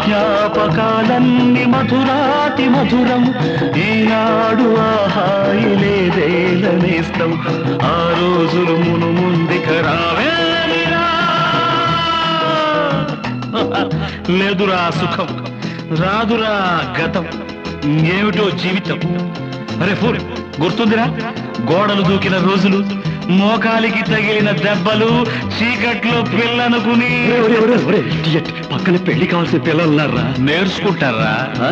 జ్ఞాపకాలన్నీ మధురాతి మధురం ఈనాడు ఆహాయి లేదేలనేస్తం ఆ రోజులు మును ముందుక రావేమిరా లేదురా సుఖం రాదురా గతం ఏమిటో జీవితం అరే ఫూర్ గుర్తుందిరా గోడలు దూకిన రోజులు మోకాలికి తగిలిన దెబ్బలు చీకట్లో పిల్లనుకుని ఇడియట్ పక్కన పెళ్లి కావాల్సిన పిల్లలు ఉన్నారా నేర్చుకుంటారా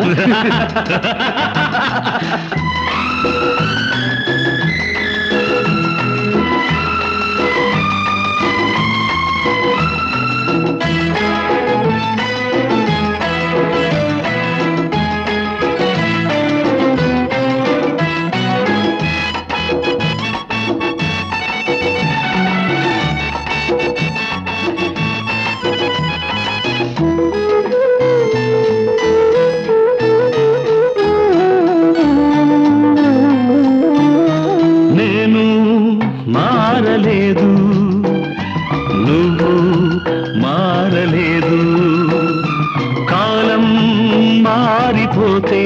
నేను మారలేదు నువ్వు మారలేదు కాలం మారిపోతే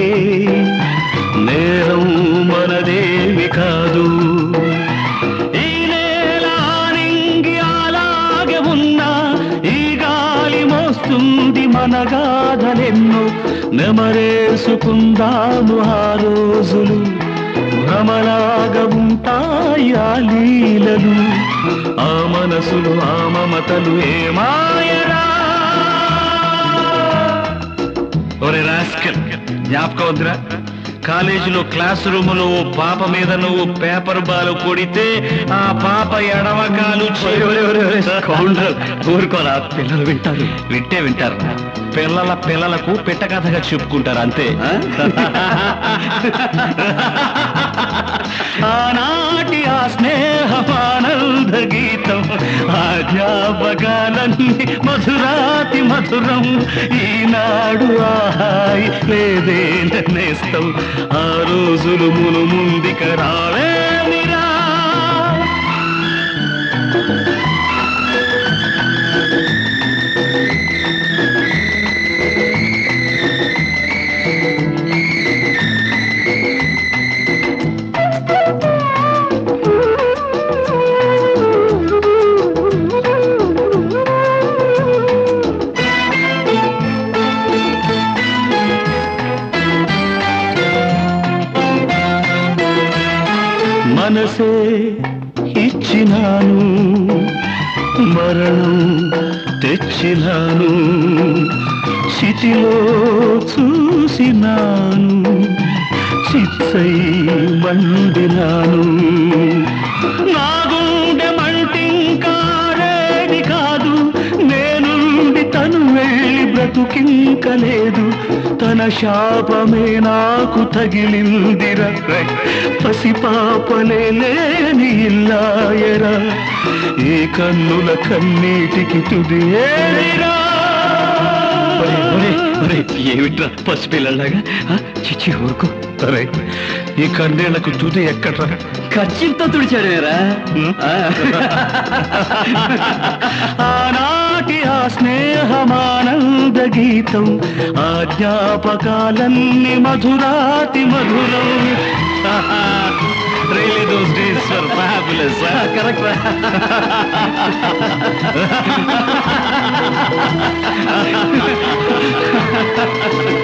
నేరం మనదేమి కాదు ఈ నేల నింగి అలాగే ఉన్నా ఈ గాలి మోస్తుంది మన గాథలెన్నో నెమరేసుకుందాము ఆ రోజులు భ్రమలాగా ఉంటాయి ఆ లీలలు ఆ మనసులు ఆ మమతలు ఏమాయరా ఒరే రాస్కల్ జ్ఞాపకం వద్దురా కాలేజీలో క్లాస్ రూమ్ లో ఓ పాప మీద నువ్వు పేపర్ బాల్ కొడితే ఆ పాప ఎడమకాలు కౌంటర్ ఊరుకోరా పిల్లలు వింటారు వింటే వింటారు పిల్లల పిల్లలకు పిట్ట కథగా చెప్పుకుంటారు అంతే ఆ? ఆనాటి ఆ స్నేహమానంద గీతం ఆ జ్ఞాపకాలన్నీ మధురాతి మధురం ఈనాడు ఆహాయి లేదే నేస్తం ఆ రోజులు మును ముందుక రావేమిరా మనసే ఇచ్చినాను మరణం తెచ్చినాను చితిలో చూసినాను చిత్తై మండినాను నా గుండె మంటింకారేది కాదు నేనుండి తను వెళ్ళి బ్రతుకింకలేదు తన శాపమే నాకు తగిలిందిర పసిపాపలే లేని ఇల్లాయరా ఏ కన్నుల కన్నీటికి తుది ఏరిరా ఒరే, ఒరే, ఒరే, ఏమిట్రా పసిపిల్లలాగా ఆ, చిచ్చి ఊరుకో అరే ఈ కన్నీళ్లకు తుది ఎక్కడ్రా ఖర్చుతో తుడిచాడేరా ఆనాటి ఆ స్నేహమానంద గీతం ఆ జ్ఞాపకాలన్నీ మధురాతి మధురం really those days for fabulous correct రా